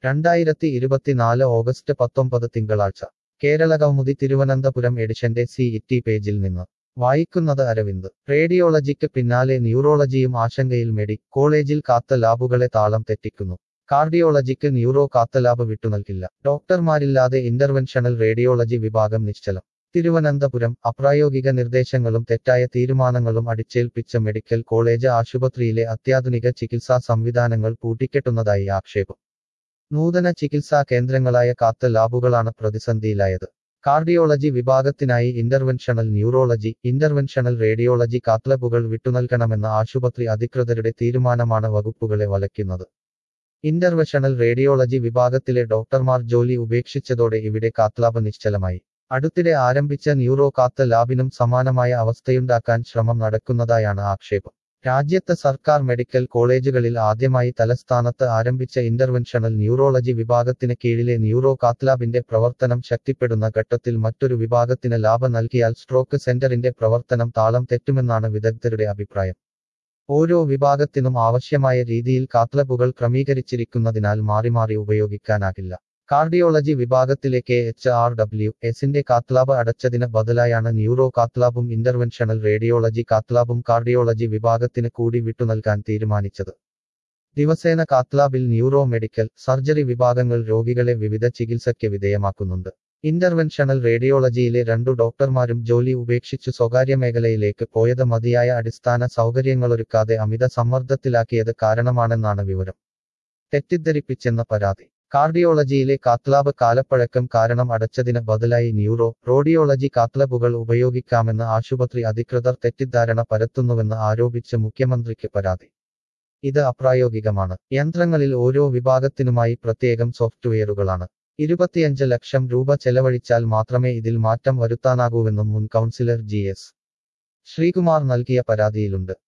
രണ്ടായിരത്തി ഇരുപത്തിനാല് ഓഗസ്റ്റ് പത്തൊമ്പത് തിങ്കളാഴ്ച കേരള കൗമുദി തിരുവനന്തപുരം എഡിഷന്റെ സി ഇറ്റി പേജിൽ നിന്ന് വായിക്കുന്നത് അരവിന്ദ് റേഡിയോളജിക്ക് പിന്നാലെ ന്യൂറോളജിയും ആശങ്കയിൽ മെഡി കോളേജിൽ കാത്ത ലാബുകളെ താളം തെറ്റിക്കുന്നു കാർഡിയോളജിക്ക് ന്യൂറോ കാത്ത ലാബ് വിട്ടുനൽകില്ല ഡോക്ടർമാരില്ലാതെ ഇന്റർവെൻഷണൽ റേഡിയോളജി വിഭാഗം നിശ്ചലം തിരുവനന്തപുരം അപ്രായോഗിക നിർദ്ദേശങ്ങളും തെറ്റായ തീരുമാനങ്ങളും അടിച്ചേൽപ്പിച്ച മെഡിക്കൽ കോളേജ് ആശുപത്രിയിലെ അത്യാധുനിക ചികിത്സാ സംവിധാനങ്ങൾ പൂട്ടിക്കെട്ടുന്നതായി ആക്ഷേപം നൂതന ചികിത്സാ കേന്ദ്രങ്ങളായ കാത്ത ലാബുകളാണ് പ്രതിസന്ധിയിലായത് കാർഡിയോളജി വിഭാഗത്തിനായി ഇന്റർവെൻഷണൽ ന്യൂറോളജി ഇന്റർവെൻഷണൽ റേഡിയോളജി കാത്ലബുകൾ വിട്ടുനൽകണമെന്ന ആശുപത്രി അധികൃതരുടെ തീരുമാനമാണ് വകുപ്പുകളെ വലയ്ക്കുന്നത് ഇന്റർവെൻഷണൽ റേഡിയോളജി വിഭാഗത്തിലെ ഡോക്ടർമാർ ജോലി ഉപേക്ഷിച്ചതോടെ ഇവിടെ കാത്ലാബ് നിശ്ചലമായി അടുത്തിടെ ആരംഭിച്ച ന്യൂറോ കാത്ത ലാബിനും സമാനമായ അവസ്ഥയുണ്ടാക്കാൻ ശ്രമം നടക്കുന്നതായാണ് ആക്ഷേപം രാജ്യത്ത് സർക്കാർ മെഡിക്കൽ കോളേജുകളിൽ ആദ്യമായി തലസ്ഥാനത്ത് ആരംഭിച്ച ഇന്റർവെൻഷണൽ ന്യൂറോളജി വിഭാഗത്തിന് കീഴിലെ ന്യൂറോ കാത്ലാബിന്റെ പ്രവർത്തനം ശക്തിപ്പെടുന്ന ഘട്ടത്തിൽ മറ്റൊരു വിഭാഗത്തിന് ലാഭം നൽകിയാൽ സ്ട്രോക്ക് സെന്ററിന്റെ പ്രവർത്തനം താളം തെറ്റുമെന്നാണ് വിദഗ്ധരുടെ അഭിപ്രായം ഓരോ വിഭാഗത്തിനും ആവശ്യമായ രീതിയിൽ കാത്ലബുകൾ ക്രമീകരിച്ചിരിക്കുന്നതിനാൽ മാറി മാറി ഉപയോഗിക്കാനാകില്ല കാർഡിയോളജി വിഭാഗത്തിലെ കെ എച്ച് ആർ ഡബ്ല്യു എസിന്റെ കാത്ലാബ് അടച്ചതിന് ബദലായാണ് ന്യൂറോ കാത്ലാബും ഇന്റർവെൻഷണൽ റേഡിയോളജി കാത്ലാബും കാർഡിയോളജി വിഭാഗത്തിന് കൂടി വിട്ടുനൽകാൻ തീരുമാനിച്ചത് ദിവസേന കാത്ലാബിൽ ന്യൂറോ മെഡിക്കൽ സർജറി വിഭാഗങ്ങൾ രോഗികളെ വിവിധ ചികിത്സയ്ക്ക് വിധേയമാക്കുന്നുണ്ട് ഇന്റർവെൻഷണൽ റേഡിയോളജിയിലെ രണ്ടു ഡോക്ടർമാരും ജോലി ഉപേക്ഷിച്ചു സ്വകാര്യ മേഖലയിലേക്ക് പോയത് മതിയായ അടിസ്ഥാന സൗകര്യങ്ങളൊരുക്കാതെ അമിത സമ്മർദ്ദത്തിലാക്കിയത് കാരണമാണെന്നാണ് വിവരം തെറ്റിദ്ധരിപ്പിച്ചെന്ന പരാതി കാർഡിയോളജിയിലെ കാത്ലാബ് കാലപ്പഴക്കം കാരണം അടച്ചതിന് ബദലായി ന്യൂറോ റോഡിയോളജി കാത്ലബുകൾ ഉപയോഗിക്കാമെന്ന് ആശുപത്രി അധികൃതർ തെറ്റിദ്ധാരണ പരത്തുന്നുവെന്ന് ആരോപിച്ച് മുഖ്യമന്ത്രിക്ക് പരാതി ഇത് അപ്രായോഗികമാണ് യന്ത്രങ്ങളിൽ ഓരോ വിഭാഗത്തിനുമായി പ്രത്യേകം സോഫ്റ്റ്വെയറുകളാണ് ഇരുപത്തിയഞ്ച് ലക്ഷം രൂപ ചെലവഴിച്ചാൽ മാത്രമേ ഇതിൽ മാറ്റം വരുത്താനാകൂവെന്നും മുൻ കൗൺസിലർ ജി എസ് ശ്രീകുമാർ നൽകിയ പരാതിയിലുണ്ട്